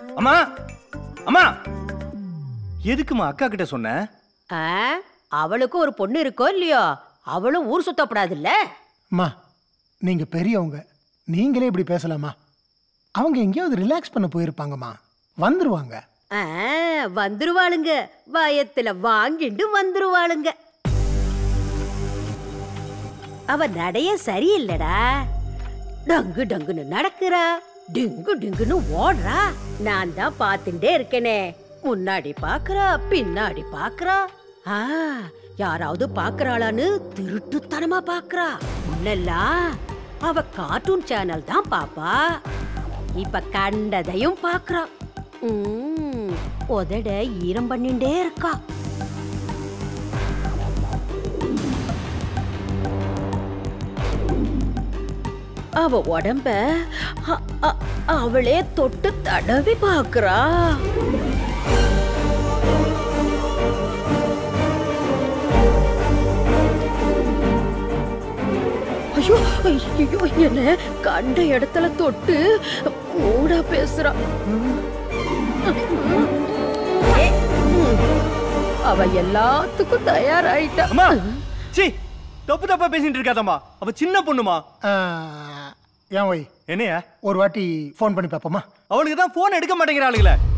அம்மா அம்மா எதுக்குமா அக்கா கிட்ட சொன்ன ஆ, அவளுக்கும் ஒரு பொண்ணு இருக்கோ இல்லையோ அவளும் ஊர் சுத்தப்படாதுல்ல அம்மா நீங்க பெரியவங்க நீங்களே இப்படி பேசலாமா அவங்க எங்கேயாவது ரிலாக்ஸ் பண்ண போயிருப்பாங்கம்மா வந்துருவாங்க ஆ, வந்துருவாளுங்க வயத்துல வாங்கிட்டு வந்துருவாளுங்க அவ நடைய சரியில்லடா டங்கு டங்குன்னு நடக்கிறா டிங்கு டிங்குன்னு ஓடுறா நான் தான் பார்த்துட்டே இருக்கேனே முன்னாடி பாக்குறா பின்னாடி பாக்குறா ஆ யாராவது பாக்குறாளான்னு திருட்டுத்தனமா பாக்குறா முன்னெல்லாம் அவ கார்ட்டூன் சேனல் தான் பாப்பா இப்ப கண்டதையும் பாக்குறா ம், உதட ஈரம் பண்ணிண்டே இருக்கா அவ உடம்ப அ- அ- அவளே தொட்டு தடவி பாக்குறா ஐயோ ஐயோ என்ன கண்ட இடத்துல தொட்டு மூடா பேசுறா அவ எல்லாத்துக்கும் தயாராயிட்டா அம்மா சி தப்பு தப்பா பேசிட்டு இருக்காதம்மா அவ சின்ன பொண்ணுமா ஆஹ், ஏன் ஒய் என்னையா ஒரு வாட்டி ஃபோன் பண்ணி பார்ப்போமா அவளுக்கு தான் போன் எடுக்க மாட்டேங்கிறாளுங்களே